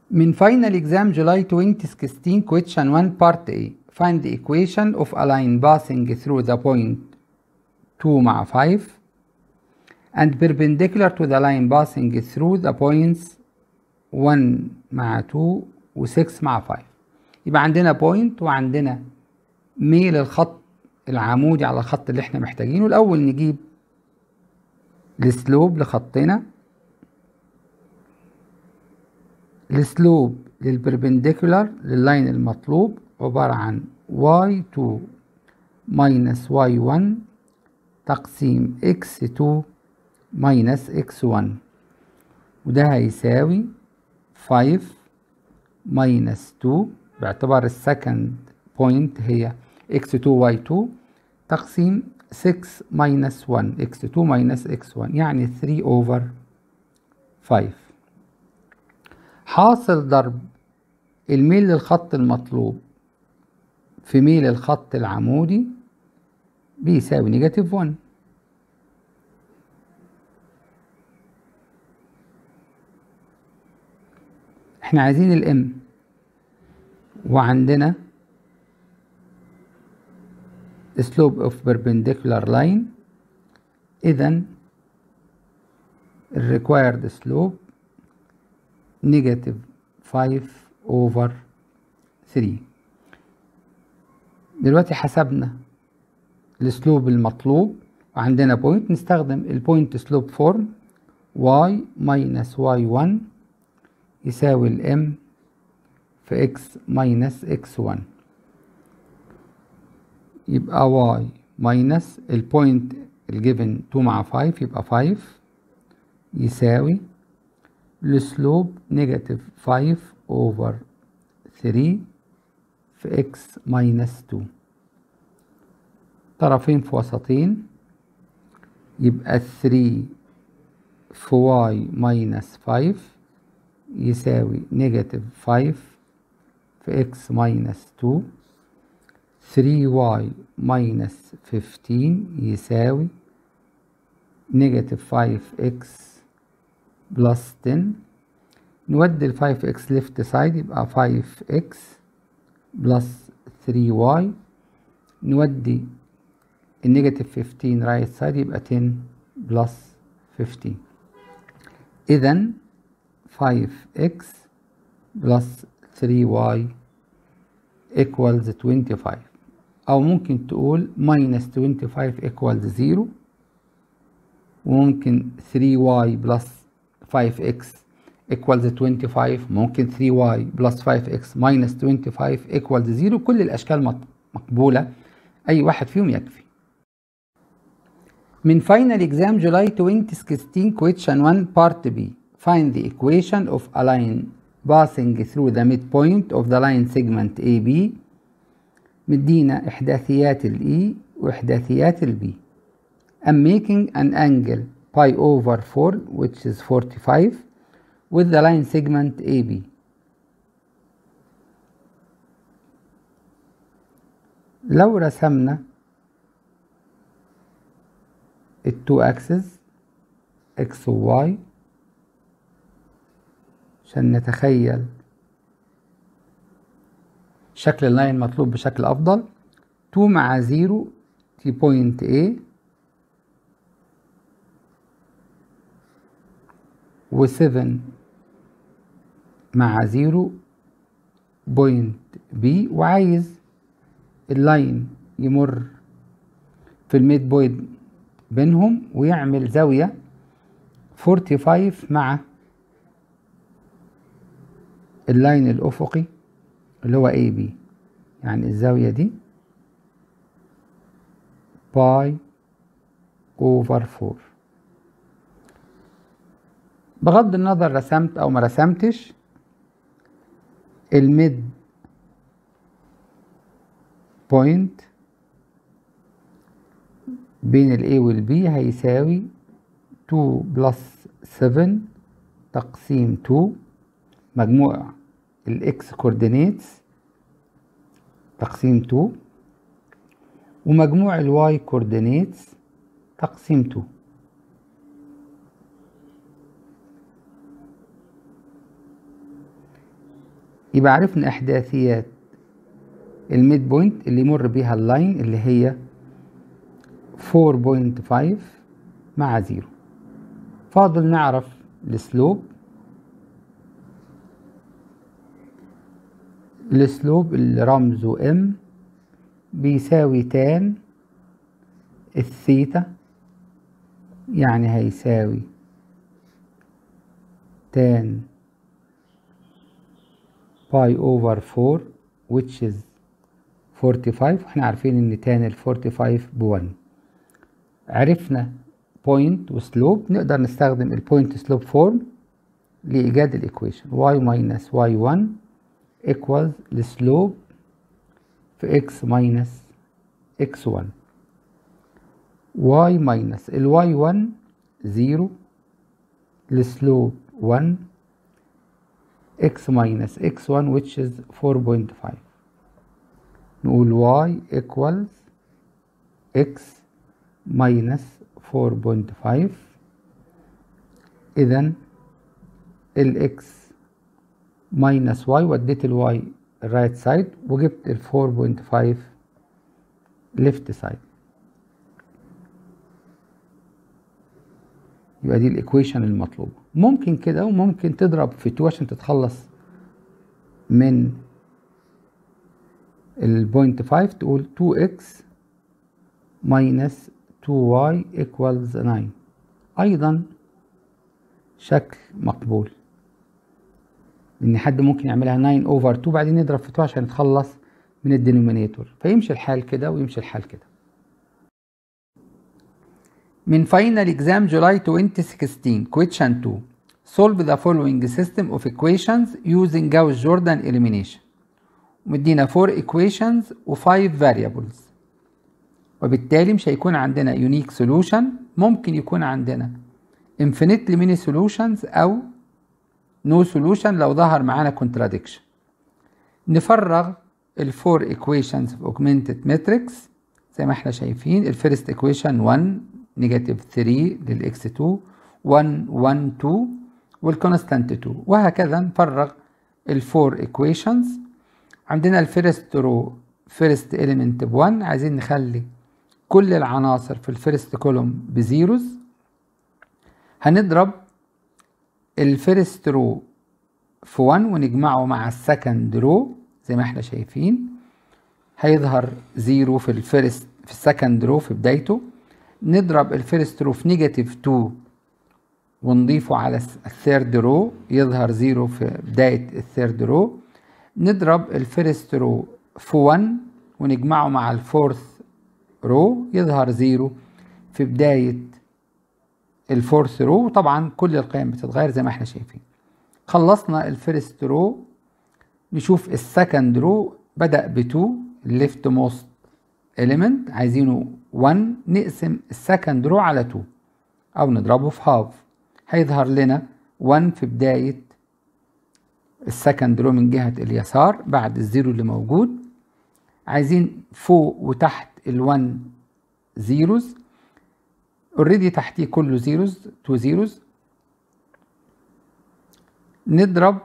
من final exam July 2016 question 1 part A find the equation of a line passing through the point 2 مع 5 and perpendicular to the line passing through the points 1 مع 2 و 6 مع 5 يبقى عندنا بوينت وعندنا ميل الخط العمودي على الخط اللي احنا محتاجينه الاول نجيب السلوب لخطنا السلوب للبربنديكولار لللاين المطلوب عبارة عن y2 minus y1 تقسيم x2 minus x1 وده هيساوي 5 minus 2 باعتبار السكند بوينت هي x2 y2 تقسيم 6 minus 1 x2 minus x1 يعني 3 over 5 حاصل ضرب الميل للخط المطلوب في ميل الخط العمودي بيساوي نيجاتيف 1 احنا عايزين الام وعندنا slope of perpendicular line اذا ال required slope negative 5 over 3 دلوقتي حسبنا السلوب المطلوب وعندنا بوينت نستخدم البوينت سلوب فورم y minus y1 يساوي الام في x minus x1 يبقى y minus البوينت الجيفن 2 مع 5 يبقى 5 يساوي السلوب نيجاتيف 5 over 3 في x minus 2 طرفين في وسطين يبقى 3 في y minus 5 يساوي نيجاتيف 5 في x minus 2 3y minus 15 يساوي نيجاتيف 5x بلس 10 نودي ال 5x ليفت سايد يبقى 5x بلس 3y نودي النيجاتيف 15 رايت سايد يبقى 10 بلس 15 إذا 5x بلس 3y equals 25 أو ممكن تقول minus 25 equals 0 وممكن 3y بلس 5x equals 25 ممكن 3y plus 5x minus 25 equals 0 كل الأشكال مقبولة أي واحد فيهم يكفي من final exam July 2016 question 1 part B find the equation of a line passing through the midpoint of the line segment AB مدينا إحداثيات ال E وإحداثيات ال B I'm making an angle pi over 4 which is 45 with the line segment AB. لو رسمنا التو اكسس x و y عشان نتخيل شكل اللاين المطلوب بشكل افضل 2 مع 0 في بوينت A و7 مع 0 بوينت بي وعايز اللاين يمر في الميد بوينت بينهم ويعمل زاوية 45 مع اللاين الأفقي اللي هو اي بي يعني الزاوية دي باي اوفر 4 بغض النظر رسمت او ما رسمتش الميد بوينت بين ال A وال B هيساوي 2 بلس 7 تقسيم 2 مجموع ال X coordinates تقسيم 2 ومجموع ال Y coordinates تقسيم 2 يبقى عرفنا احداثيات الميد بوينت اللي يمر بيها اللاين اللي هي 4.5 مع زيرو فاضل نعرف السلوب السلوب اللي رمزه ام بيساوي تان الثيتا يعني هيساوي تان باي اوفر 4 which is 45 واحنا عارفين ان تان ال 45 ب 1 عرفنا بوينت وسلوب نقدر نستخدم البوينت سلوب فورم لإيجاد الإيكويشن y minus y1 equals السلوب في x minus x1 y minus ال y1 0 السلوب 1 x minus x1 which is 4.5 نقول y equals x minus 4.5 إذا ال x minus y وديت ال y right side وجبت ال 4.5 left side يبقى دي الايكويشن المطلوبة ممكن كده وممكن تضرب في 2 عشان تتخلص من البوينت 5 تقول 2x minus 2y equals 9 أيضا شكل مقبول إن حد ممكن يعملها 9 over 2 بعدين نضرب في 2 عشان نتخلص من الدينومينيتور فيمشي الحال كده ويمشي الحال كده من فاينل اكزام جولاي 2016 question 2 solve the following system of equations using Gauss Jordan elimination ومدينا 4 equations و 5 variables وبالتالي مش هيكون عندنا unique solution ممكن يكون عندنا infinitely many solutions أو no solution لو ظهر معانا contradiction نفرغ ال 4 equations of augmented matrix زي ما احنا شايفين الفيرست equation 1 نيجاتيف 3 للاكس 2 1 1 2 والكونستانت 2 وهكذا نفرغ الفور equations عندنا الفيرست رو فيرست element ب 1 عايزين نخلي كل العناصر في الفيرست كولوم بزيروز هنضرب الفيرست رو في 1 ونجمعه مع السكند رو زي ما احنا شايفين هيظهر زيرو في الفيرست في السكند رو في بدايته نضرب الفيرست رو في نيجاتيف 2 ونضيفه على الثيرد رو يظهر زيرو في بداية الثيرد رو نضرب الفيرست رو في 1 ونجمعه مع الفورث رو يظهر زيرو في بداية الفورث رو طبعا كل القيم بتتغير زي ما احنا شايفين خلصنا الفيرست رو نشوف السكند رو بدأ ب 2 الليفت موست element عايزينه 1 نقسم السكند رو على 2 او نضربه في هاف هيظهر لنا 1 في بداية السكند رو من جهة اليسار بعد الزيرو اللي موجود عايزين فوق وتحت ال1 زيروز اوريدي تحتيه كله زيروز 2 زيروز نضرب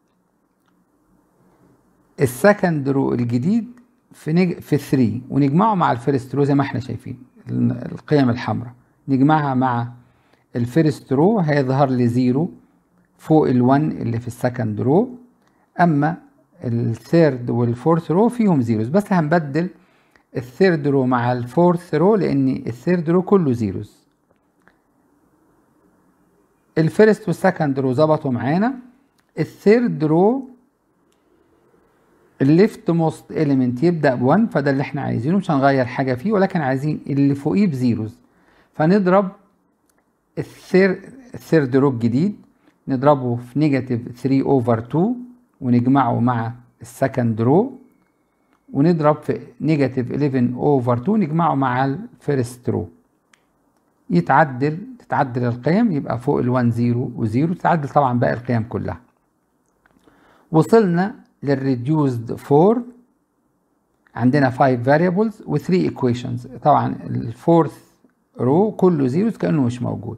السكند رو الجديد في نج... في 3 ونجمعه مع الفيرست رو زي ما احنا شايفين القيم الحمراء نجمعها مع الفيرست رو هيظهر لي زيرو فوق ال1 اللي في السكند رو اما الثيرد والفورث رو فيهم زيروز بس هنبدل الثيرد رو مع الفورث رو لان الثيرد رو كله زيروز الفيرست والسكند رو ظبطوا معانا الثيرد رو الليفت موست اليمنت يبدا ب1 فده اللي احنا عايزينه مش هنغير حاجه فيه ولكن عايزين اللي فوقيه بزيروز فنضرب الثير الثيرد رو الجديد نضربه في نيجاتيف 3 اوفر 2 ونجمعه مع السكند رو ونضرب في نيجاتيف 11 اوفر 2 نجمعه مع الفيرست رو يتعدل تتعدل القيم يبقى فوق ال1 0 و0 تتعدل طبعا باقي القيم كلها وصلنا للريديوزد فورم عندنا 5 variables و 3 equations طبعا الفورث رو كله زيروز كانه مش موجود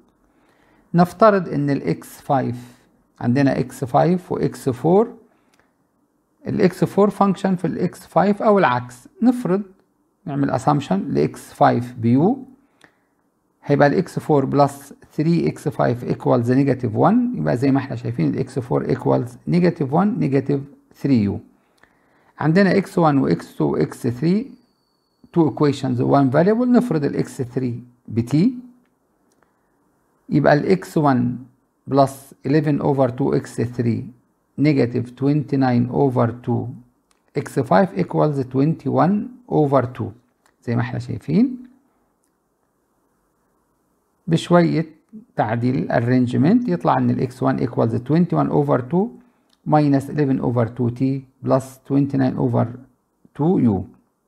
نفترض ان الاكس 5 عندنا اكس 5 واكس 4 الاكس 4 فانكشن في الاكس 5 او العكس نفرض نعمل اسامبشن لاكس 5 بيو هيبقى الاكس 4 بلس 3 اكس 5 ايكوالز نيجاتيف 1 يبقى زي ما احنا شايفين الاكس 4 ايكوالز نيجاتيف 1 نيجاتيف 3 يو عندنا x1 و x2 و x3 two equations one variable نفرض ال x3 ب t يبقى ال x1 plus 11 over 2 x3 negative 29 over 2 x5 equals 21 over 2 زي ما احنا شايفين بشوية تعديل arrangement يطلع ان ال x1 equals 21 over 2 minus 11 over 2t plus 29 over 2u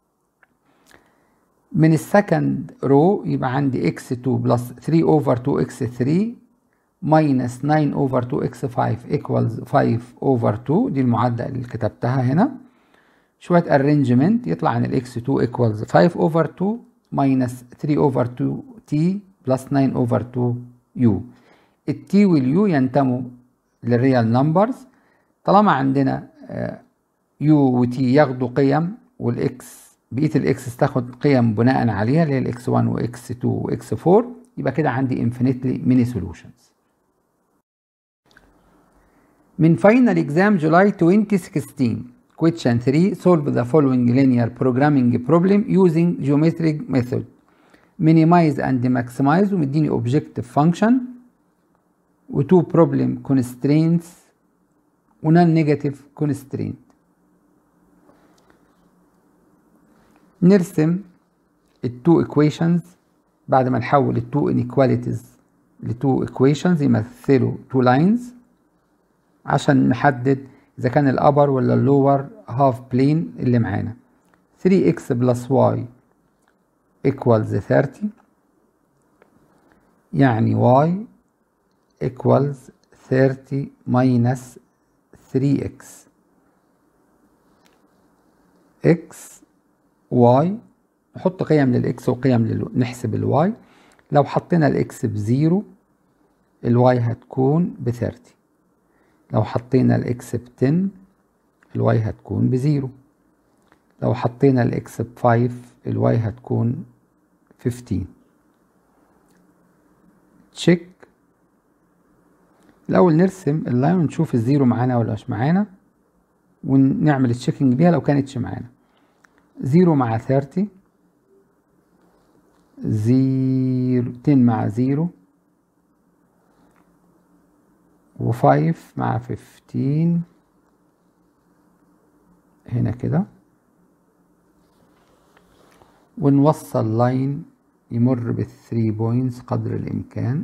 من السكند رو يبقى عندي x2 plus 3 over 2x3 minus 9 over 2x5 equals 5 over 2 دي المعادلة اللي كتبتها هنا شوية arrangement يطلع عن ال x2 equals 5 over 2 minus 3 over 2t plus 9 over 2u الt والu ينتموا للريال نمبرز طالما عندنا يو وتي ياخدوا قيم والاكس بقيه الاكس تاخد قيم بناء عليها اللي هي الاكس 1 واكس 2 واكس 4 يبقى كده عندي انفينيتلي ميني سولوشنز من فاينل اكزام جولاي 2016 question 3 solve the following linear programming problem using geometric method minimize and maximize ومديني objective function و two problem constraints ونون نيجاتيف كونسترينت نرسم التو equations بعد ما نحول التو inequalities لتو equations يمثلوا تو lines عشان نحدد اذا كان الابر ولا اللور هاف بلين اللي معانا 3x plus y equals 30 يعني y equals 30 minus 3x x y نحط قيم للاكس وقيم لل... نحسب الواي لو حطينا الاكس بزيرو الواي هتكون بثيرتي لو حطينا الاكس بتن الواي هتكون بزيرو لو حطينا الاكس بفايف الواي هتكون فيفتين تشيك الأول نرسم اللاين ونشوف الزيرو معانا ولا مش معانا ونعمل التشيكنج بيها لو كانتش معانا زيرو مع ثيرتي زيرو تن مع زيرو وفايف مع فيفتين هنا كده ونوصل لاين يمر بالثري بوينتس قدر الإمكان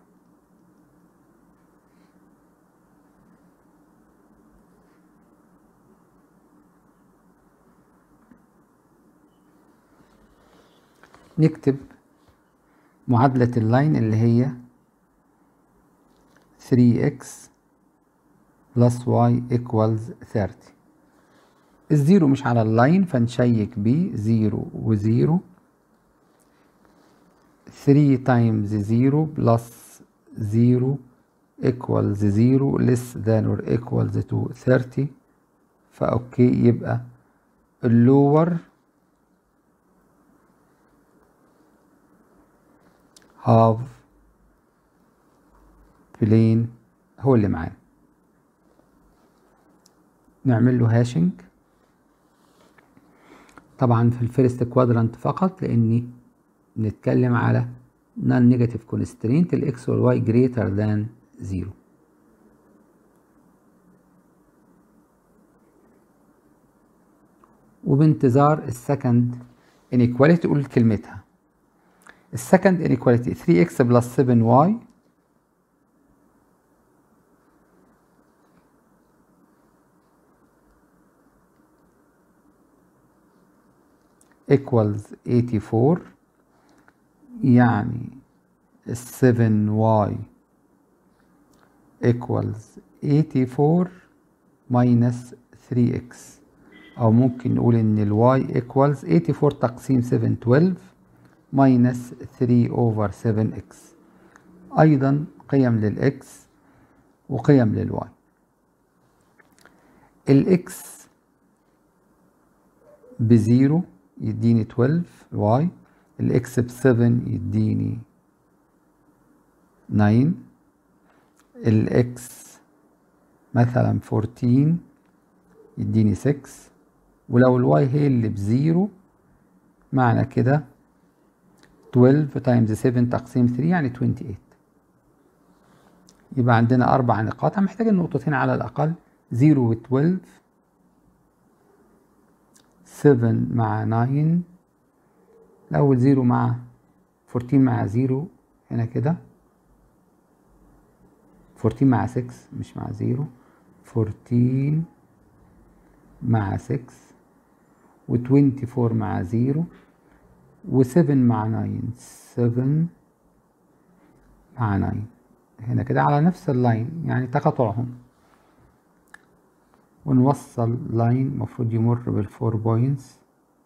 نكتب معادلة اللاين اللي هي 3x plus y equals 30 الزيرو مش على اللاين فنشيك بيه زيرو وزيرو 3 times 0 plus 0 equals 0 less than or equals to 30 فأوكي يبقى اللور هاف بلين هو اللي معانا نعمل له هاشنج طبعا في الفيرست كوادرانت فقط لاني نتكلم على نون نيجاتيف كونسترينت الاكس والواي جريتر ذان زيرو وبانتظار السكند انيكواليتي قول كلمتها السكند انيكواليتي 3x بلس 7y equals 84 يعني 7y equals 84 minus 3x أو ممكن نقول إن ال y equals 84 تقسيم 7 12 minus 3 over 7x أيضا قيم للإكس وقيم للواي الإكس بزيرو يديني 12 الواي الاكس ب 7 يديني 9 الاكس مثلا 14 يديني 6 ولو الواي هي اللي بزيرو معنى كده 12 تايمز 7 تقسيم 3 يعني 28 يبقى عندنا أربع نقاط محتاجين نقطتين على الأقل 0 و 12 7 مع 9 الأول 0 مع 14 مع 0 هنا كده 14 مع 6 مش مع 0 14 مع 6 و 24 مع 0 و 7 مع 9 7 مع 9 هنا كده على نفس اللاين يعني تقاطعهم ونوصل لاين المفروض يمر بالفور بوينتس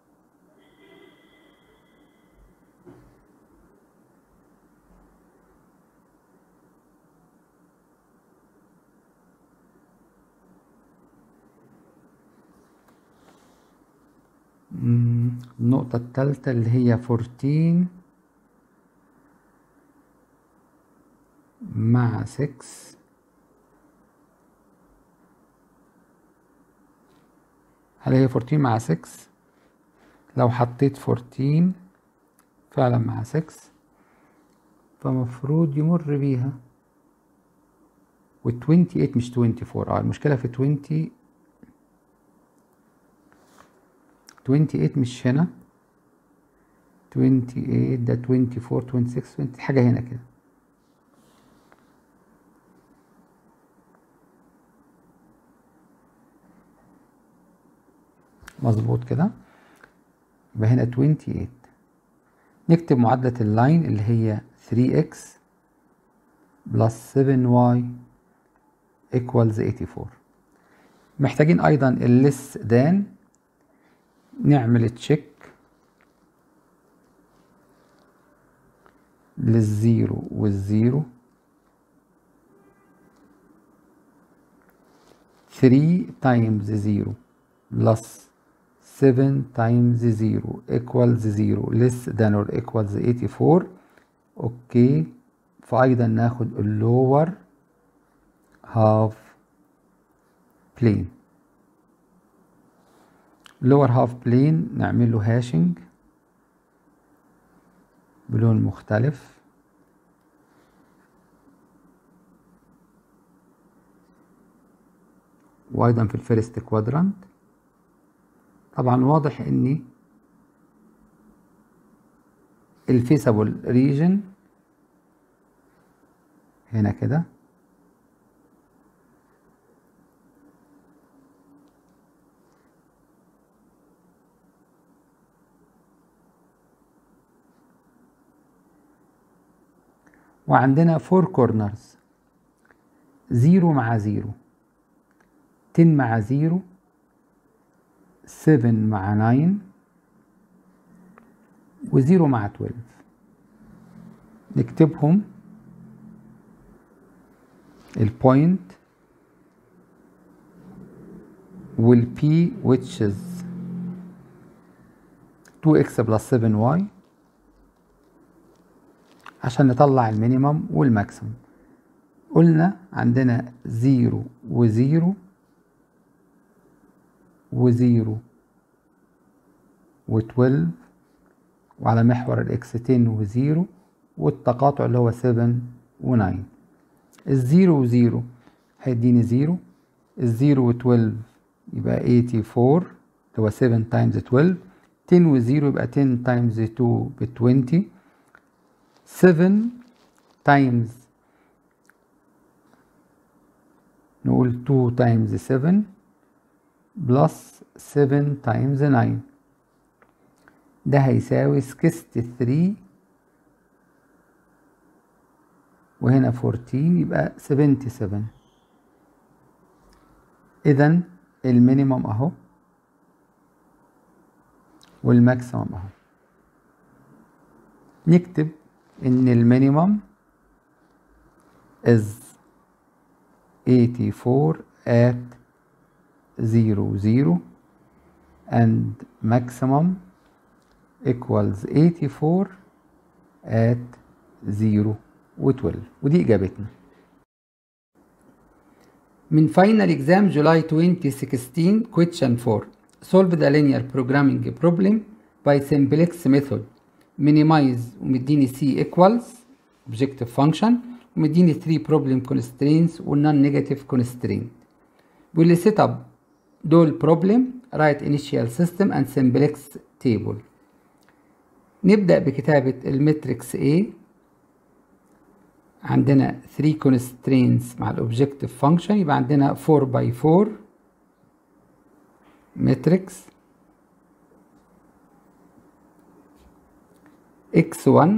النقطة التالتة اللي هي 14 مع 6 هل هي 14 مع 6 لو حطيت 14 فعلا مع 6 فمفروض يمر بيها و 28 مش 24 اه المشكلة في 20 28 مش هنا 28 ده 24 26 20 حاجة هنا كده مظبوط كده يبقى هنا 28 نكتب معادلة اللاين اللي هي 3x بلس 7y equals 84 محتاجين أيضا الليس دان نعمل تشيك للزيرو والزيرو 3 times 0 plus 7 times 0 equals 0 less than or equals 84 اوكي فايضا ناخد اللور half plane lower half plane نعمل له هاشنج بلون مختلف وايضا في الفيرست كوادرانت طبعا واضح ان الفيسابل ريجن هنا كده وعندنا فور كورنرز زيرو مع زيرو 10 مع زيرو 7 مع 9 وزيرو مع 12 نكتبهم البوينت والبي which is 2x plus 7y عشان نطلع المينيمم والماكسيمم قلنا عندنا زيرو وزيرو وزيرو وتويلف وعلى محور الاكس 10 وزيرو والتقاطع اللي هو 7 و9 الزيرو وزيرو هيديني زيرو الزيرو و12 يبقى 84 اللي هو 7 تايمز 12 10 وزيرو يبقى 10 تايمز 2 ب 20 7 تايمز نقول 2 تايمز 7 بلس 7 تايمز 9 ده هيساوي 63 وهنا 14 يبقى 77 اذا المينيمم اهو والماكسيمم اهو نكتب ان المينيمم is 84 at 0 0 and maximum equals 84 at 0 و 12 ودي إجابتنا من final exam July 2016 question 4 solve the linear programming problem by simplex method minimize ومديني c equals objective function ومديني 3 problem constraints و non negative constraint بيقول لي set up دول problem write initial system and simplex table نبدأ بكتابة المتركس A عندنا 3 constraints مع الأوبجكتيف function يبقى عندنا 4 by 4 matrix x1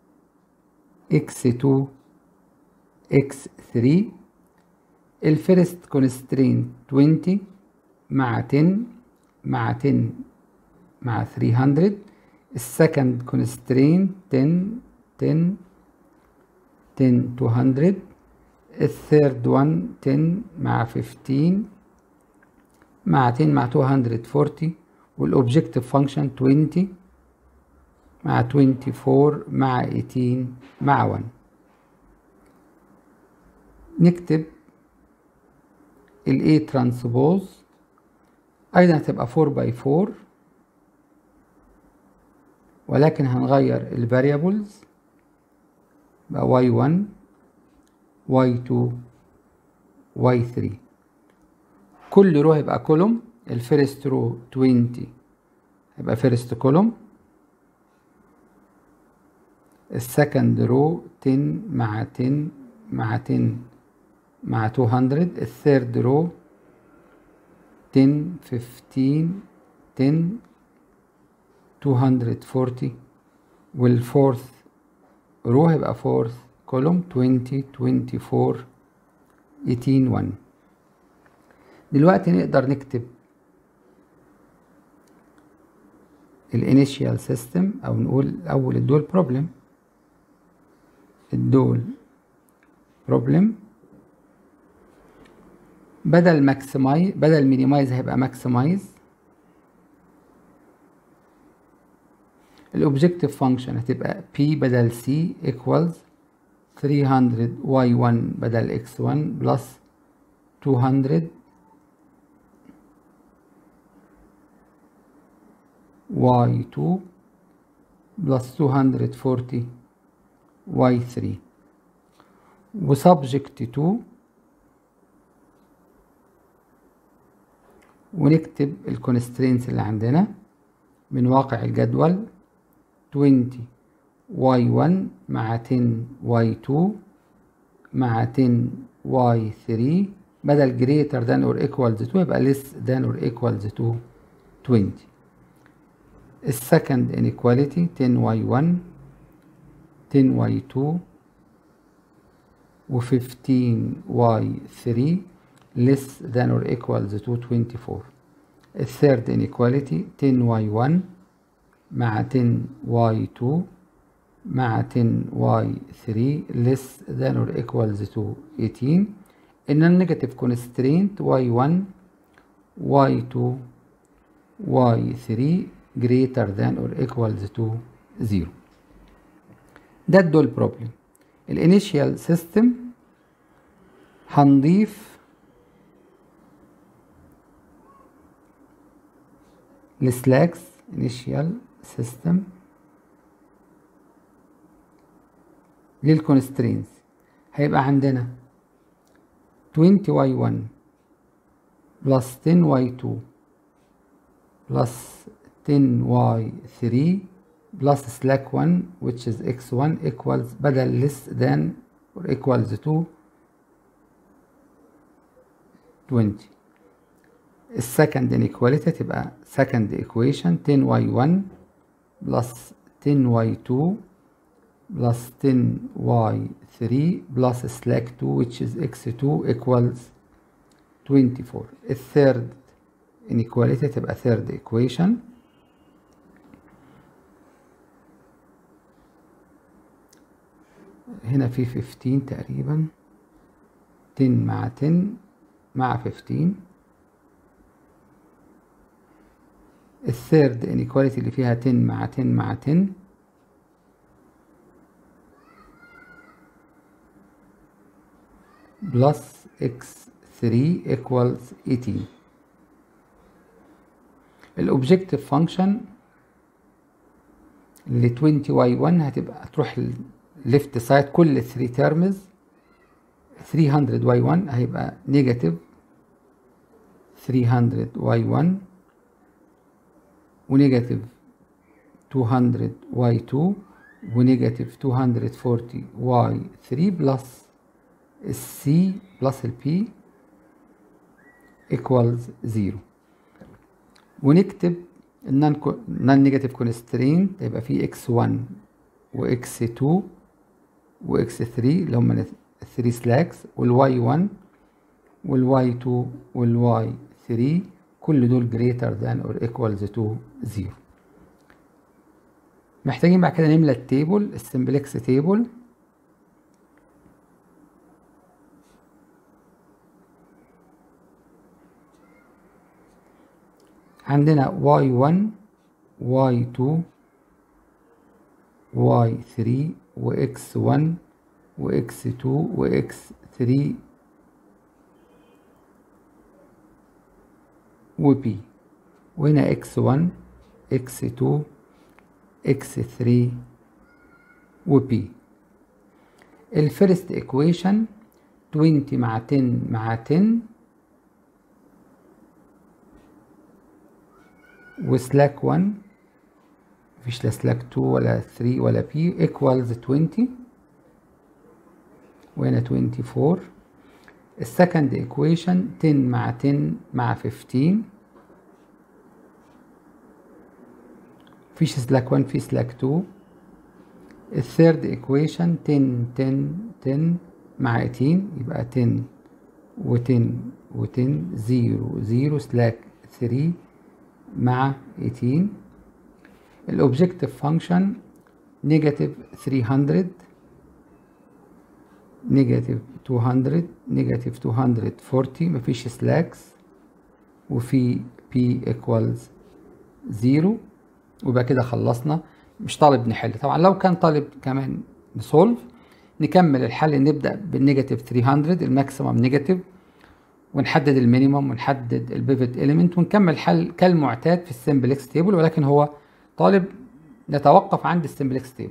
x2 x3 الفيرست كونسترين 20 مع 10 مع 10 مع 300 السكند كونسترين 10 10 10 200 الثيرد 1 10 مع 15 مع 10 مع 240 والاوبجكتيف فانكشن 20 مع 24 مع 18 مع 1 نكتب ال A transpose أيضا هتبقى 4 باي 4 ولكن هنغير ال variables بقى y1 y2 y3 كل رو هيبقى كولوم الفيرست رو 20 هيبقى فيرست كولوم السكند رو 10 مع 10 مع 10 مع 200 الثيرد رو 10 15 10 240 والفورث رو هيبقى فورث كولوم 20 24 18 1 دلوقتي نقدر نكتب الانيشيال سيستم او نقول اول الدول بروبلم الدول بروبلم بدل ماكسمايز بدل مينيمايز هيبقى ماكسمايز الاوبجكتيف فانكشن هتبقى p بدل c equals 300 y1 بدل x1 بلس 200 y2 بلس 240 y3 وسبجكت to ونكتب الكونسترينس اللي عندنا من واقع الجدول 20 y1 مع 10 y2 مع 10 y3 بدل greater than or equal to يبقى less than or equal to 20 السكند inequality 10 y1 10 y2 و 15 y3 less than or equal to 24 الثيرد inequality 10 y1 مع 10 y2 مع 10 y3 less than or equals to 18 in a negative constraint y1 y2 y3 greater than or equals to 0 ده الدول بروبلم الانيشيال سيستم هنضيف السلاكس initial system للكونسترينز هيبقى عندنا 20y1 plus 10y2 plus 10y3 plus slack 1 which is x1 equals بدل less than or equals to 20 السكند inequality تبقى second equation 10y1 plus 10y2 plus 10y3 plus slack 2 which is x2 equals 24 الثيرد inequality تبقى third equation هنا في 15 تقريبا 10 مع 10 مع 15 الثيرد inequality اللي فيها 10 مع 10 مع 10 plus x3 equals 18 الاوبجكتيف فانكشن اللي 20y1 هتبقى تروح ليفت سايد كل 3 تيرمز 300y1 هيبقى نيجاتيف 300y1 ونيجاتيف 200y2 ونيجاتيف 240y3 بلس السي بلس البي equals 0 ونكتب النون نيجاتيف كونسترينت يبقى فيه x1 وx2 وx3 اللي هم 3 سلاكس والواي 1 والواي 2 والواي 3 كل دول greater than or equals to 0 محتاجين بعد كده نملى التيبل السمبلكس تيبل عندنا y1 y2 y3 وx1 وx2 وx3 وb وهنا x1 x2 x3 وp الفيرست equation 20 مع 10 مع 10 وسلاك 1 مفيش لا سلاك 2 ولا 3 ولا بي ايكوالز 20 وهنا 24 السكند ايكويشن 10 مع 10 مع 15 مفيش سلاك 1 في سلاك 2 الثيرد ايكويشن 10 10 10 مع 18 يبقى 10 و10 و10 0 0 سلاك 3 مع 18 الاوبجكتيف فانكشن نيجاتيف 300 نيجاتيف 200 نيجاتيف 240 مفيش سلاكس وفي p equals 0 ويبقى كده خلصنا مش طالب نحل طبعا لو كان طالب كمان نسولف نكمل الحل نبدأ بالنيجاتيف 300 الماكسيمم نيجاتيف ونحدد المينيمم ونحدد البيفت اليمنت ونكمل حل كالمعتاد في السمبلكس تيبل ولكن هو طالب نتوقف عند السمبلكس تيبل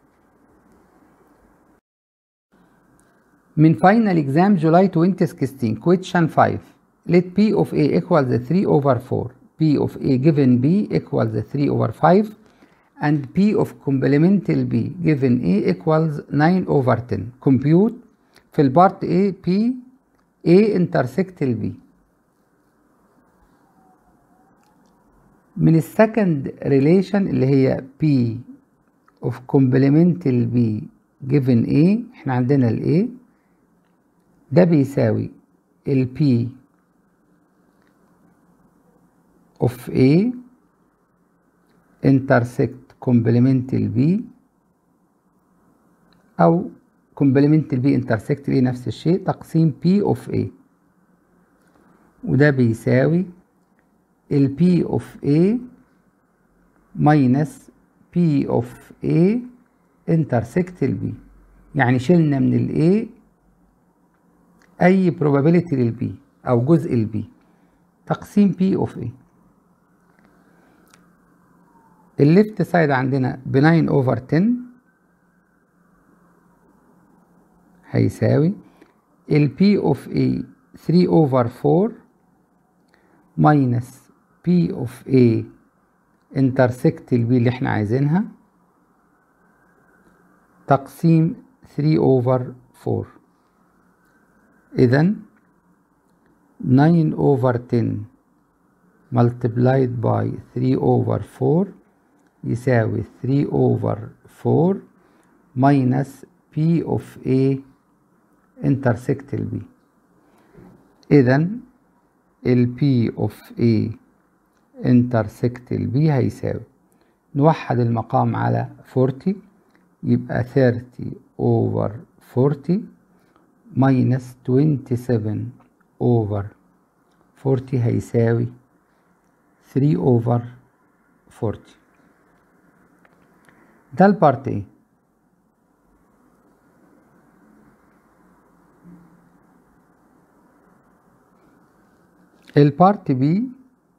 من فاينل اكزام جولاي 2016 question 5 let p of a equals 3 over 4 p of a given b equals 3 over 5 and p of complemental b given a equals 9 over 10 compute في البارت a p A intersect ال B من السكند ريليشن اللي هي P of complemental B given A احنا عندنا ال A ده بيساوي ال P of A intersect complemental B أو كومبلمنت البي انترسكت بي نفس الشيء تقسيم بي اوف اي وده بيساوي البي اوف اي ماينس بي اوف اي انترسكت البي يعني شلنا من الاي اي probability للبي او جزء البي تقسيم بي اوف اي الليفت سايد عندنا ب 9 اوفر 10 هيساوي ال P of A 3 over 4 minus P of A intersect ال B اللي احنا عايزينها تقسيم 3 over 4 إذا 9 over 10 multiplied by 3 over 4 يساوي 3 over 4 minus P of A intersect ال B إذا ال P of A intersect ال B هيساوي نوحد المقام على 40 يبقى 30 over 40 minus 27 over 40 هيساوي 3 over 40 ده البارت ايه البارت بي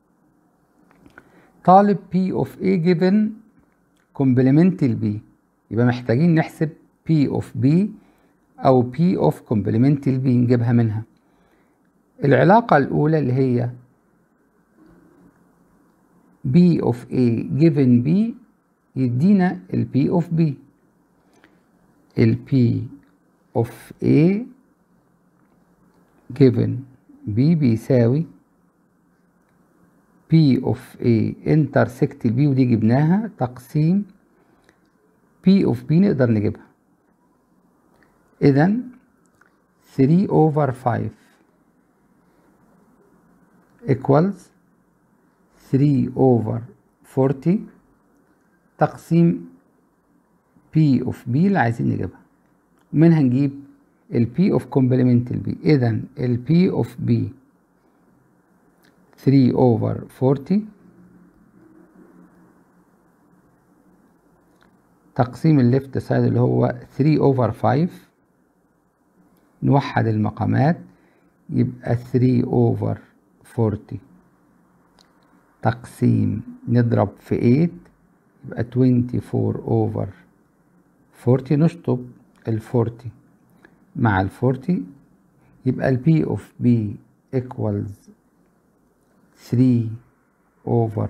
طالب P of A given complement ال B يبقى محتاجين نحسب P of B أو P of complement ال B نجيبها منها العلاقة الأولى اللي هي B of A given B يدينا ال P of B ال P of A given B بيساوي P of A intersect ال B ودي جبناها تقسيم P of B نقدر نجيبها إذا 3 over 5 equals 3 over 40 تقسيم P of B اللي عايزين نجيبها ومنها نجيب ال P of complement ال B إذا ال P of B 3 over 40 تقسيم الليفت سايد اللي هو 3 over 5 نوحد المقامات يبقى 3 over 40 تقسيم نضرب في 8 يبقى 24 over 40 نشطب ال 40 مع ال 40 يبقى ال P of B equals 3 over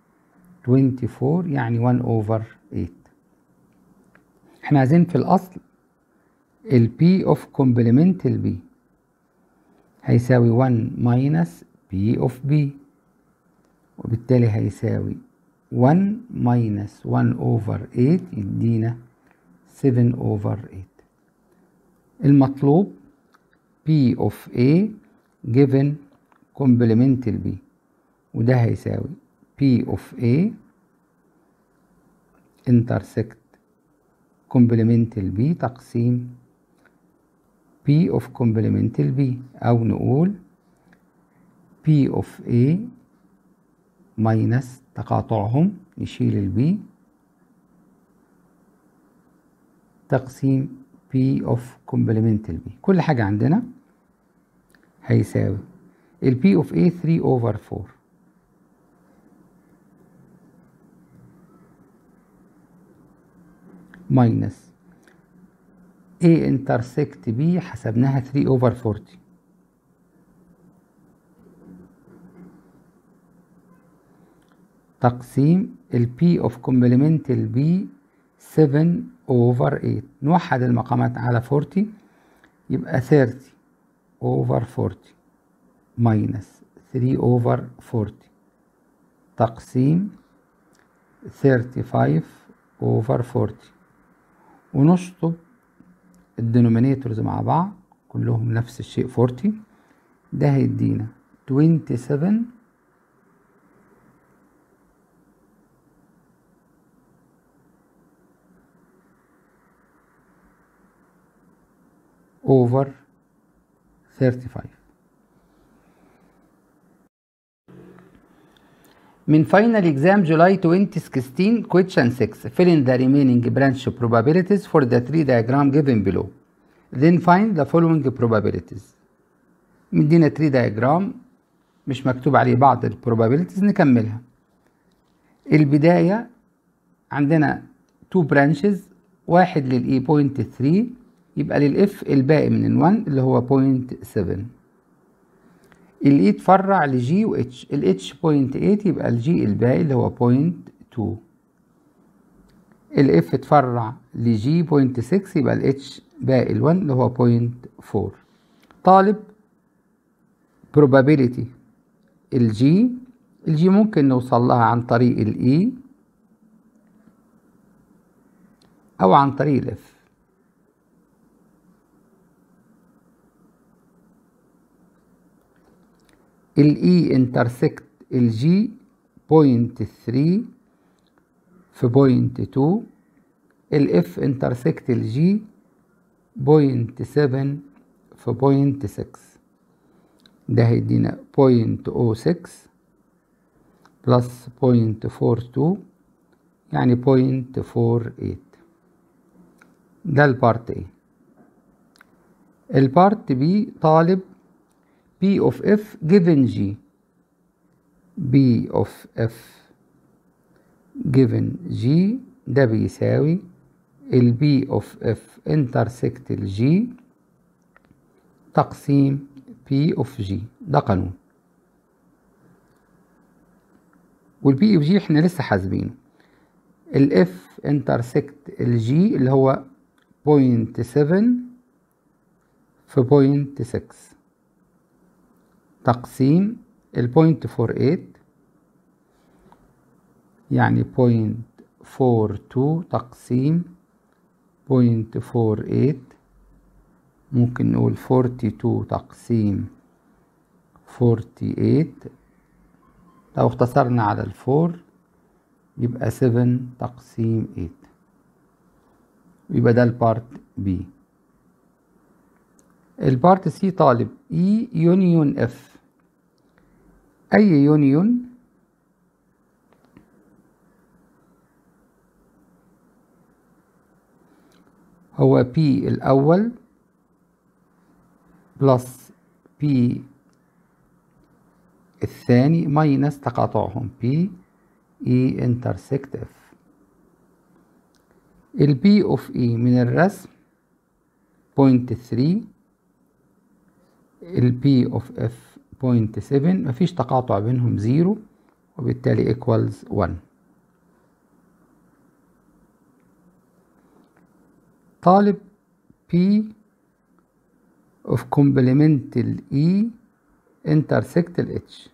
24 يعني 1 over 8 احنا عايزين في الأصل ال P of complement ال B هيساوي 1 minus P of B وبالتالي هيساوي 1 minus 1 over 8 يدينا 7 over 8 المطلوب P of A given complement ال B وده هيساوي P of A intersect complement ال B تقسيم P of complement ال B أو نقول P of A minus تقاطعهم نشيل ال B تقسيم P of complement ال B كل حاجة عندنا هيساوي ال P of A 3 over 4 minus A intersect B حسبناها 3 over 40 تقسيم ال P of complement ال B 7 over 8 نوحد المقامات على 40 يبقى 30 over 40 minus 3 over 40 تقسيم 35 over 40 ونشطب الدينومينيتورز مع بعض كلهم نفس الشيء 40 ده هيدينا 27 over 35 من final exam July 2016 question 6 fill in the remaining branch probabilities for the tree diagram given below then find the following probabilities مدينا tree diagram مش مكتوب عليه بعض ال probabilities نكملها البداية عندنا two branches واحد لل E point 3 يبقى للإف الباقي من ال 1 اللي هو point 7 الاي تفرع لجي و اتش الاتش بوينت 8 يبقى الجي الباقي اللي هو بوينت 2 الاف تفرع لجي بوينت 6 يبقى الاتش باقي ال1 اللي هو بوينت 4 طالب probability الجي الجي ممكن نوصل لها عن طريق الاي او عن طريق الاف الاي انترسكت الجي بوينت 3 في بوينت 2 الاف انترسكت الجي بوينت 7 في بوينت 6 ده هيدينا بوينت او 6 بلس بوينت فور تو يعني بوينت فور ايت ده البارت ايه البارت بي طالب P of F given G B of F given G ده بيساوي ال B of F intersect ال G تقسيم P of G ده قانون وال B of G احنا لسه حاسبينه ال F intersect ال G اللي هو بوينت سفن في بوينت سكس تقسيم البوينت فور ايت يعني بوينت فور تو تقسيم بوينت فور ايت ممكن نقول فورتي تو تقسيم فورتي ايت لو اختصرنا على الفور يبقى سفن تقسيم ايت يبقى ده البارت بي البارت سي طالب اي يونيون اف اي يونيون هو بي الاول بلس بي الثاني ماينس تقاطعهم بي اي انترسكت اف البي اوف اي من الرسم بوينت ثري البي اوف اف بوينت سفن مفيش تقاطع بينهم زيرو وبالتالي ايكوالز ون طالب P of complemental E intersect ال H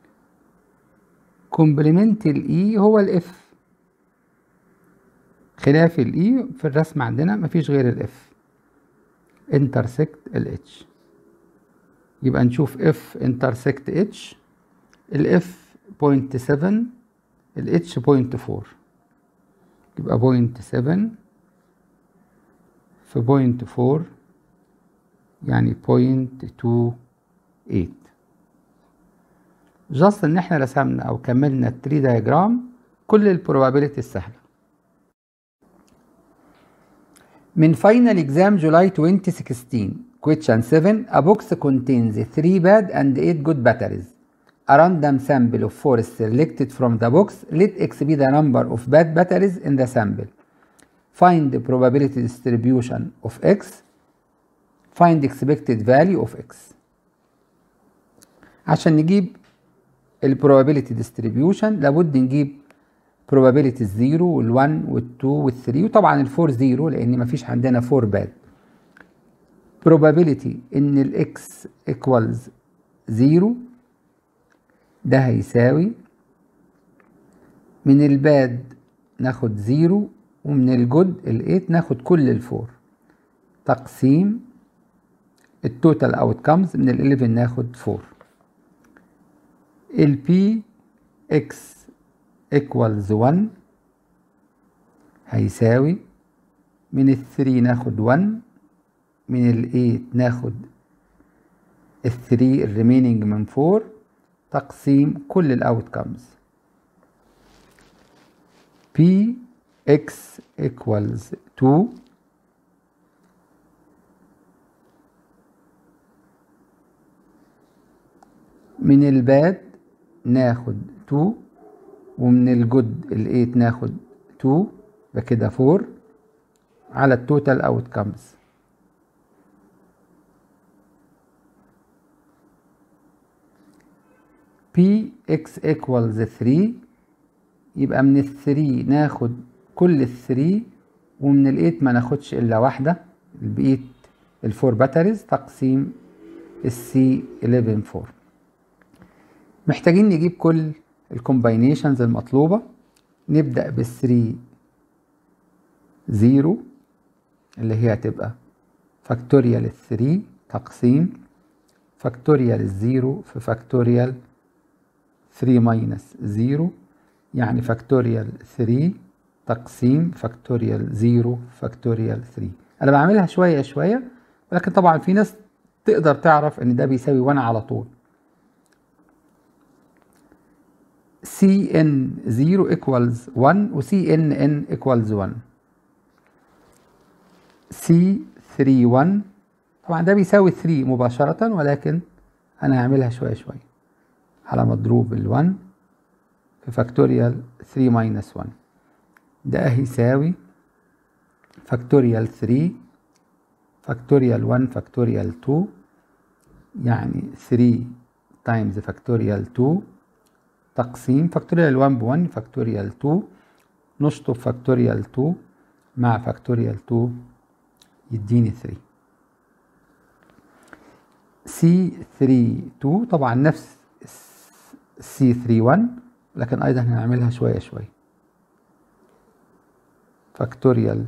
complemental E هو ال F خلاف ال E في الرسم عندنا مفيش غير ال F intersect ال H يبقى نشوف F intersect H ال F بوينت سفن ال H بوينت فور يبقى بوينت سفن في بوينت فور يعني بوينت تو ايت جاست ان احنا رسمنا او كملنا التري دايجرام كل البروبابيلتي السهله من فاينل اكزام جولاي 2016 question 7 a box contains 3 bad and 8 good batteries a random sample of 4 is selected from the box let x be the number of bad batteries in the sample find the probability distribution of x find expected value of x عشان نجيب ال probability distribution لابد نجيب probability الزيرو والون والتو والثري وطبعا الفور زيرو لان مفيش عندنا فور باد probability ان الاكس equals زيرو ده هيساوي من الباد ناخد زيرو ومن الجود الايت ناخد كل الفور تقسيم التوتال اوتكمز من ال 11 ناخد 4 ال بي اكس equals 1 هيساوي من ال 3 ناخد 1 من ال 8 ناخد ال 3 الريميننج من 4 تقسيم كل الاوتكمز بي x equals 2 من الباد ناخد 2 ومن الجود ال 8 ناخد 2 يبقى كده 4 على التوتال اوتكمز بي اكس equals 3 يبقى من ال 3 ناخد كل الثري ومن الايت ما ناخدش الا واحدة بقية الفور باتريز تقسيم السي 11 4 محتاجين نجيب كل الكومباينيشنز المطلوبة نبدأ بالثري زيرو اللي هي هتبقى فاكتوريال الثري تقسيم فاكتوريال الزيرو في فاكتوريال 3 ماينس زيرو يعني فاكتوريال 3 تقسيم فاكتوريال 0 فاكتوريال 3 انا بعملها شويه شويه ولكن طبعا في ناس تقدر تعرف ان ده بيساوي 1 على طول cn0 equals 1 و cnn equals 1 c31 طبعا ده بيساوي 3 مباشرة ولكن أنا هعملها شوية شوية على مضروب ال 1 في فاكتوريال 3 minus 1 ده هيساوي فاكتوريال 3 فاكتوريال 1 فاكتوريال 2 يعني 3 تايمز فاكتوريال 2 تقسيم فاكتوريال 1 ب 1 فاكتوريال 2 نشطب فاكتوريال 2 مع فاكتوريال 2 يديني 3 سي 3 2 طبعا نفس سي 3 1 لكن ايضا هنعملها شويه شويه فاكتوريال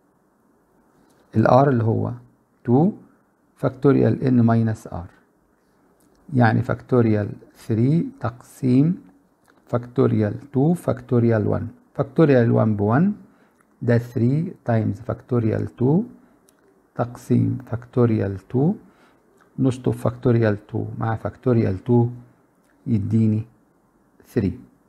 الار اللي هو 2 فاكتوريال n ماينس r يعني فاكتوريال 3 تقسيم فاكتوريال 2 فاكتوريال 1 فاكتوريال 1 ب 1 ده 3 تايمز فاكتوريال 2 تقسيم فاكتوريال 2 نشطب فاكتوريال 2 مع فاكتوريال 2 يديني 3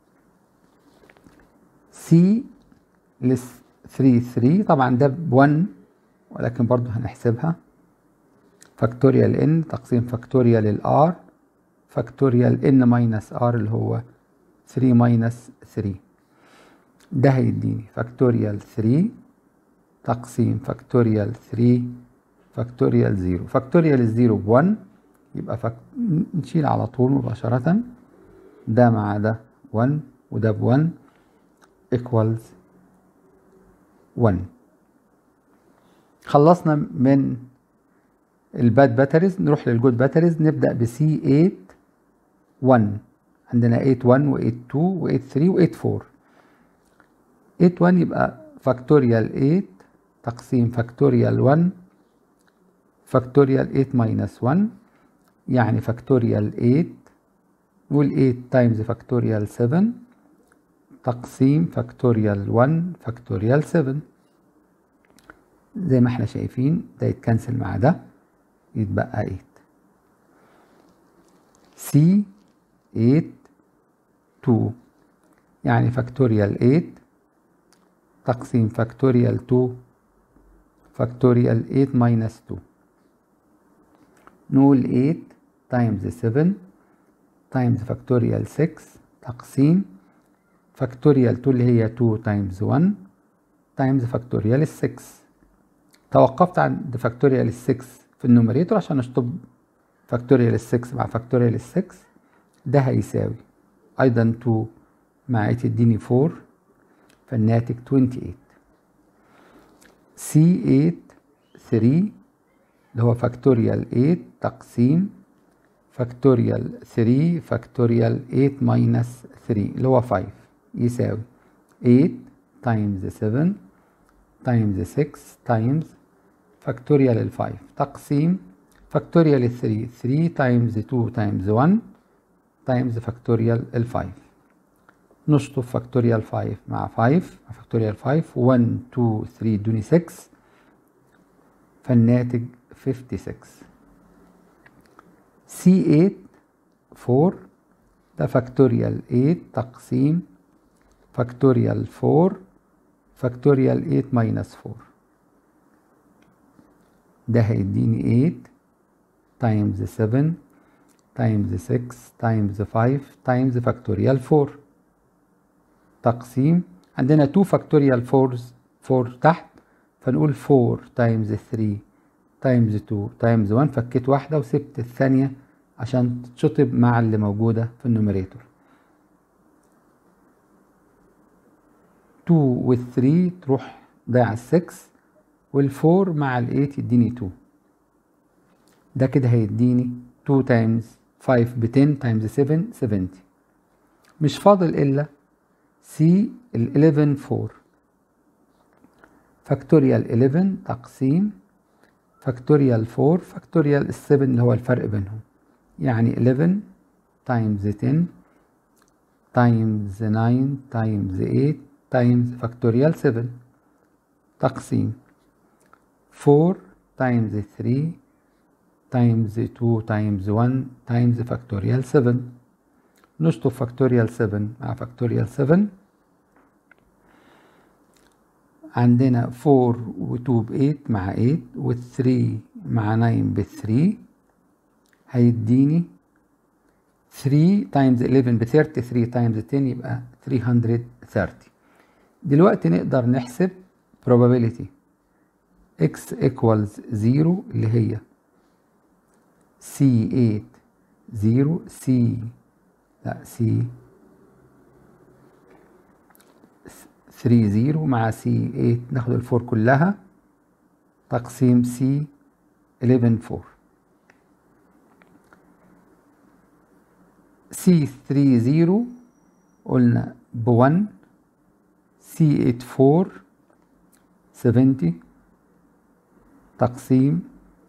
سي لس 3 3 طبعا ده ب 1 ولكن برضو هنحسبها فاكتوريال ان تقسيم فاكتوريال الار فاكتوريال ان ماينس ار اللي هو 3 ماينس 3 ده هيديني فاكتوريال 3 تقسيم فاكتوريال 3 فاكتوريال 0 فاكتوريال الزيرو ب 1 يبقى فك... نشيل على طول مباشرة ده مع ده 1 وده ب 1 equals 1 خلصنا من الباد باتريز نروح للجود باتريز نبدأ ب سي 8 1 عندنا 8 1 و 8 2 و 8 3 و 8 4 8 1 يبقى فاكتوريال 8 تقسيم فاكتوريال 1 فاكتوريال 8 ماينس 1 يعني فاكتوريال 8 نقول 8 تايمز فاكتوريال 7 تقسيم فاكتوريال 1 فاكتوريال 7 زي ما احنا شايفين ده يتكنسل مع ده يتبقى 8 سي 8 2 يعني فاكتوريال 8 تقسيم فاكتوريال 2 فاكتوريال 8 ماينس 2 نقول 8 تايمز 7 تايمز فاكتوريال 6 تقسيم فاكتوريال 2 اللي هي 2 تايمز 1 تايمز فاكتوريال 6 توقفت عند فاكتوريال 6 في النوميريتور عشان اشطب فاكتوريال 6 مع فاكتوريال 6 ده هيساوي ايضا 2 مع 8 يديني 4 فالناتج 28 سي 8 3 اللي هو فاكتوريال 8 تقسيم فاكتوريال 3 فاكتوريال 8 ماينس 3 اللي هو 5 يساوي 8 تايمز 7 تايمز 6 تايمز فاكتوريال ال 5 تقسيم فاكتوريال ال 3 3 تايمز 2 تايمز 1 تايمز فاكتوريال ال 5 نشطب فاكتوريال 5 مع 5 مع فاكتوريال 5 1 2 3 ادوني 6 فالناتج 56 سي 8 4 ده فاكتوريال 8 تقسيم فاكتوريال 4 فاكتوريال 8 ماينس 4 ده هيديني 8 تايمز 7 تايمز 6 تايمز 5 تايمز فاكتوريال 4 تقسيم عندنا 2 فاكتوريال 4 4 تحت فنقول 4 تايمز 3 تايمز 2 تايمز 1 فكيت واحدة وسبت الثانية عشان تتشطب مع اللي موجودة في النوميريتور 2 وال 3 تروح ضيع ال 6 وال 4 مع ال 8 يديني 2 ده كده هيديني 2 تايمز 5 ب 10 تايمز 7 70 مش فاضل إلا سي ال 11 4 فاكتوريال 11 تقسيم فاكتوريال 4 فاكتوريال 7 اللي هو الفرق بينهم يعني 11 تايمز 10 تايمز 9 تايمز 8 تايمز فاكتوريال 7 تقسيم 4 تايمز 3 تايمز 2 تايمز 1 تايمز فاكتوريال 7 نشطب فاكتوريال 7 مع فاكتوريال 7 عندنا 4 و 2 ب 8 مع 8 و 3 مع 9 ب 3 هيديني 3 تايمز 11 ب 33 تايمز 10 يبقى 330 دلوقتي نقدر نحسب probability x equals 0 اللي هي C8 0 C لا C 3 0 مع C8 ناخد الفور كلها تقسيم C 11 4 C 3 0 قلنا ب 1 C 8 4 70 تقسيم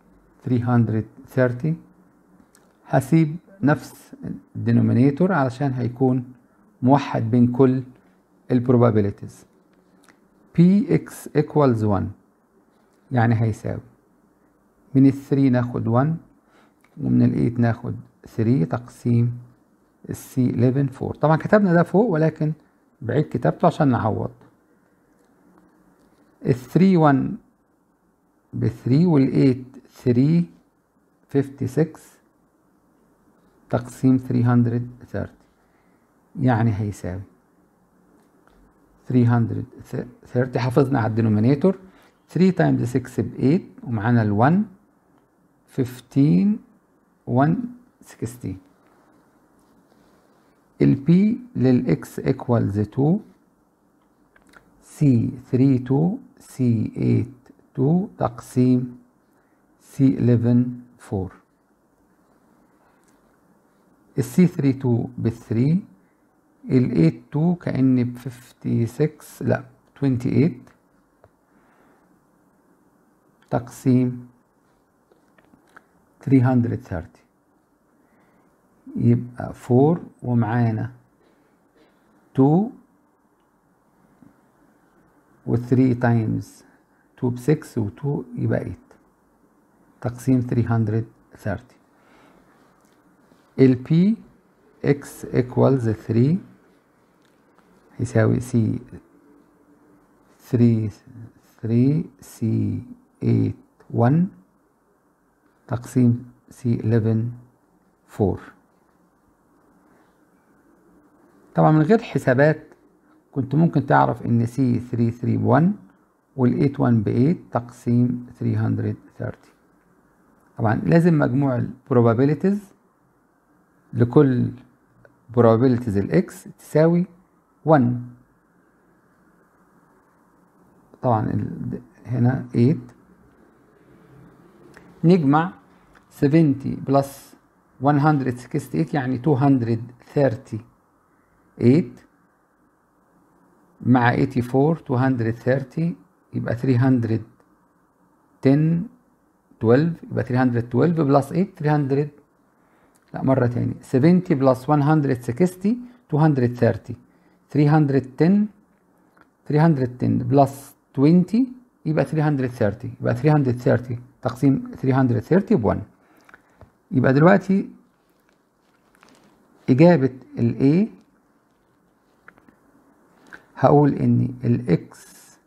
330 هسيب نفس الدينومينيتور علشان هيكون موحد بين كل البروبابيليتيز px equals 1 يعني هيساوي من ال 3 ناخد 1 ومن ال 8 ناخد 3 تقسيم السي 11 4 طبعا كتبنا ده فوق ولكن بعيد كتابته عشان نعوض ال 3 1 ب 3 وال 8 3 56 تقسيم 330 يعني هيساوي 330 حافظنا على الدينومينيتور 3 تايمز 6 ب 8 ومعانا ال 1 15 1 16 ال P للإكس equals 2 C 3 2 C 8 2 تقسيم C 11 4 ال C 3 2 ب 3 ال 8 2 كأني ب 56 لا 28 تقسيم 330 يبقى 4 ومعانا 2 و 3 تايمز 2 ب 6 و 2 يبقى 8 تقسيم 330 ال P x equals 3 يساوي C 3 3 C 8 1 تقسيم C 11 4 طبعا من غير حسابات كنت ممكن تعرف ان C 3 3 ب 1 وال 8 1 ب 8 تقسيم 330 طبعا لازم مجموع ال probabilities لكل probabilities الاكس تساوي 1 طبعا هنا 8 نجمع 70 بلس 168 يعني 238 مع 84 230 يبقى 310 12 يبقى 312 بلس 8 300 لا مرة تاني 70 بلس 160 230 310 310 بلس 20 يبقى 330 يبقى 330 تقسيم 330 ب 1 يبقى دلوقتي إجابة ال A هقول إن ال X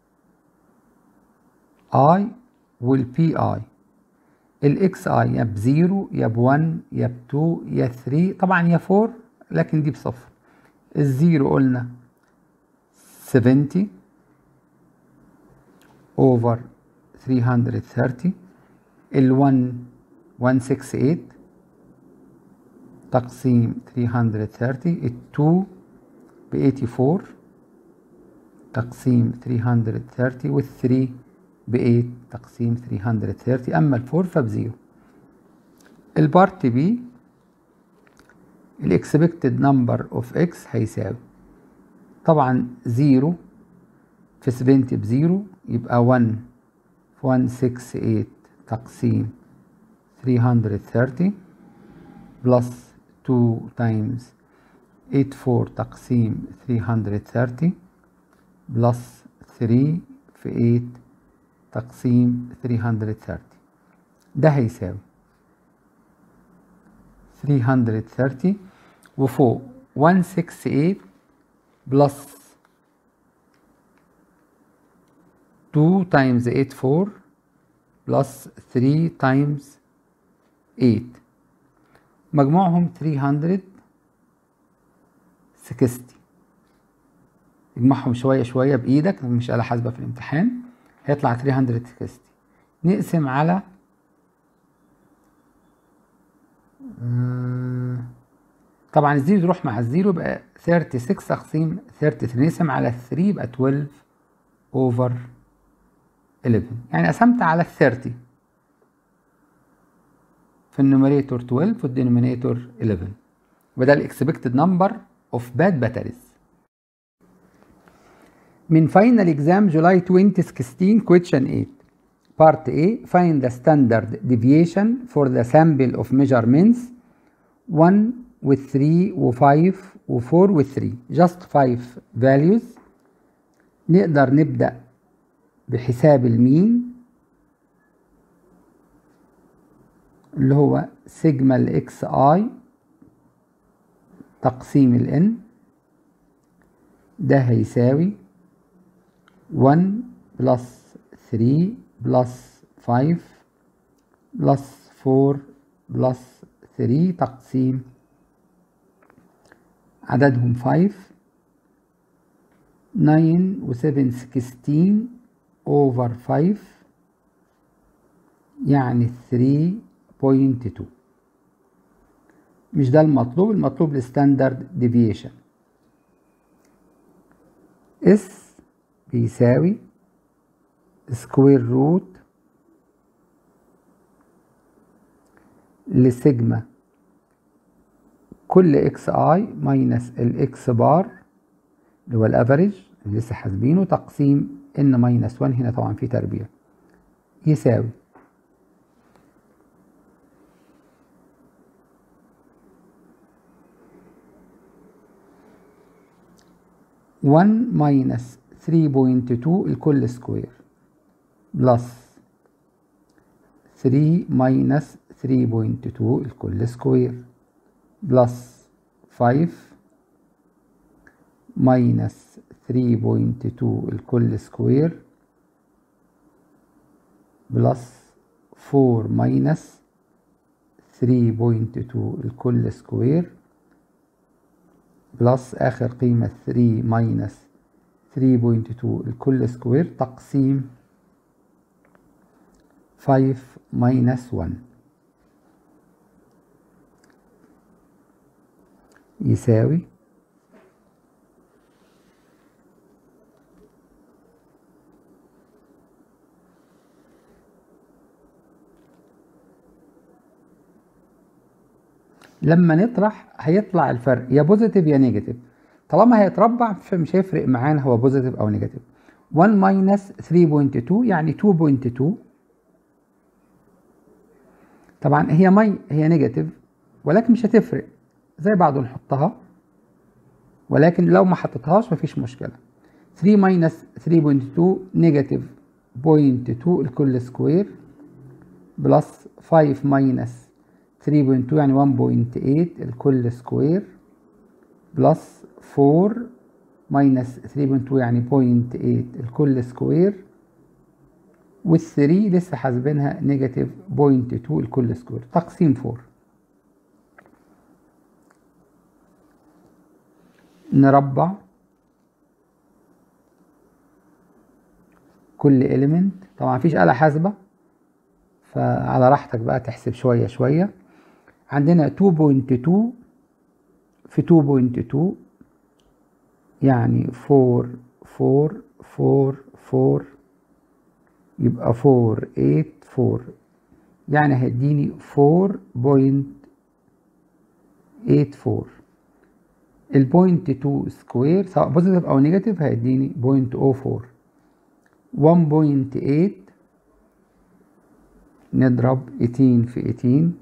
I وال PI ال XI يا بزيرو يا بون يا بتو يا ثري طبعا يا فور لكن دي بصفر الزيرو قلنا 70 over 330 ال 1 168 تقسيم 330 ال 2 ب 84 تقسيم 330 وال 3 ب 8 تقسيم 330 أما الفور فبزيرو البارت بي الاكسبكتد نمبر اوف اكس هيساوي طبعا زيرو في 70 بزيرو يبقى 1 في 168 تقسيم 330 بلس 2 تايمز 84 تقسيم 330 بلس 3 في 8 تقسيم 330 ده هيساوي 330 وفوق 168 بلس 2 times 8 4 plus 3 times 8 مجموعهم 360 اجمعهم شوية شوية بإيدك مش آلة حاسبة في الامتحان هيطلع 360 نقسم على طبعا الزيرو يروح مع الزيرو يبقى 36 تقسيم 33 نقسم على 3 يبقى 12 over 11 يعني قسمت على 30 في النوميريتور 12 والدينومينيتور 11 وده الاكسبكتد نمبر اوف باد باتريز من فاينل اكزام جولاي 2016 question 8 Part A find the standard deviation for the sample of measurements 1 with 3 و 5 و 4 و 3 just 5 values نقدر نبدأ بحساب المين اللي هو سيجما الاكس اي تقسيم الان ده هيساوي 1 بلس 3 بلس 5 بلس 4 بلس 3 تقسيم عددهم 5 9 و 7 16 over 5 يعني 3.2 مش ده المطلوب المطلوب الستاندرد ديفيشن اس بيساوي سكوير روت لسيجما كل اكس اي ماينس الاكس بار اللي هو الافريج اللي لسه حاسبينه تقسيم ان ماينس 1 هنا طبعا في تربيع يساوي one ماينس 3.2 الكل سكوير بلس 3 ماينس 3.2 الكل سكوير بلس 5 ماينس 3.2 الكل سكوير بلس 4 ماينس 3.2 الكل سكوير بلس آخر قيمة 3 ماينس 3.2 الكل سكوير تقسيم 5 ماينس 1 يساوي لما نطرح هيطلع الفرق يا بوزيتيف يا نيجاتيف طالما هيتربع فمش هيفرق معانا هو بوزيتيف او نيجاتيف 1 ماينس 3.2 يعني 2.2 طبعا هي مي هي نيجاتيف ولكن مش هتفرق زي بعضه نحطها ولكن لو ما حطيتهاش مفيش مشكله 3 ماينس 3.2 نيجاتيف 0.2 الكل سكوير بلس 5 ماينس 3.2 يعني 1.8 الكل سكوير بلس 4 ماينس 3.2 يعني 0.8 الكل سكوير وال3 لسه حاسبينها نيجاتيف 0.2 الكل سكوير تقسيم 4 نربع كل element طبعا مفيش آلة حاسبة فعلى راحتك بقى تحسب شوية شوية عندنا 2.2 في 2.2 يعني 4 4 4 4 يبقى 4 8 4 يعني هيديني 4.84 البوينت 2 سكوير سواء بوزيتيف او نيجاتيف هيديني بوينت 04 1.8 نضرب 18 في 18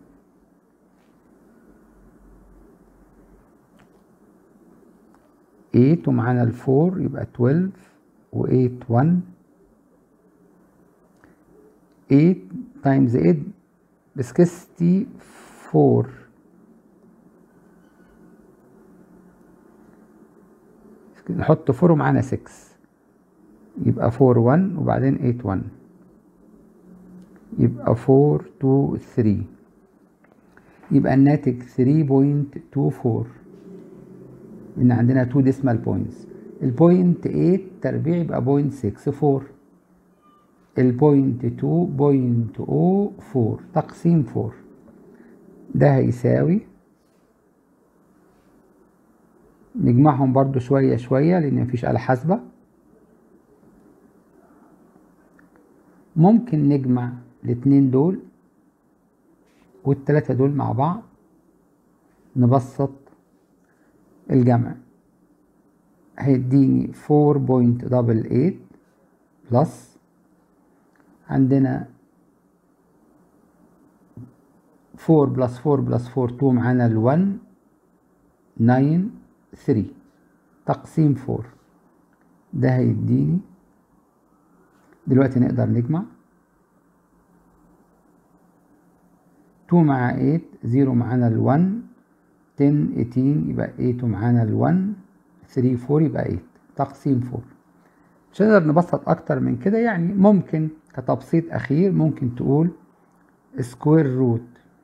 8 ومعانا الفور يبقى 12 و 8 1 8 تايمز 8 ب 64 نحط 4 ومعانا 6 يبقى 4 1 وبعدين 8 1 يبقى 4 2 3 يبقى الناتج 3.24 ان عندنا 2 ديسمال بوينتس البوينت 8 تربيع يبقى بوينت 64 البوينت 2 بوينت 04 تقسيم 4 ده هيساوي نجمعهم برضو شوية شوية لأن مفيش آلة حاسبة ممكن نجمع الاتنين دول والتلاتة دول مع بعض نبسط الجمع هيديني 4.88 بلس عندنا 4 بلس 4 بلس 4 2 معانا ال 1 9 3 تقسيم 4 ده هيديني دلوقتي نقدر نجمع 2 مع 8 0 معانا ال 1 10 18 يبقى 8 ومعانا ال 1 3 4 يبقى 8 تقسيم 4 مش هنقدر نبسط اكتر من كده يعني ممكن كتبسيط اخير ممكن تقول سكوير روت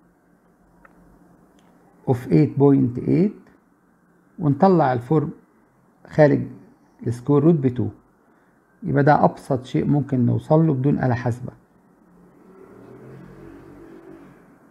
اوف 8.8 ونطلع الفور خارج السكوير روت ب 2 يبقى ده ابسط شيء ممكن نوصل له بدون آلة حاسبة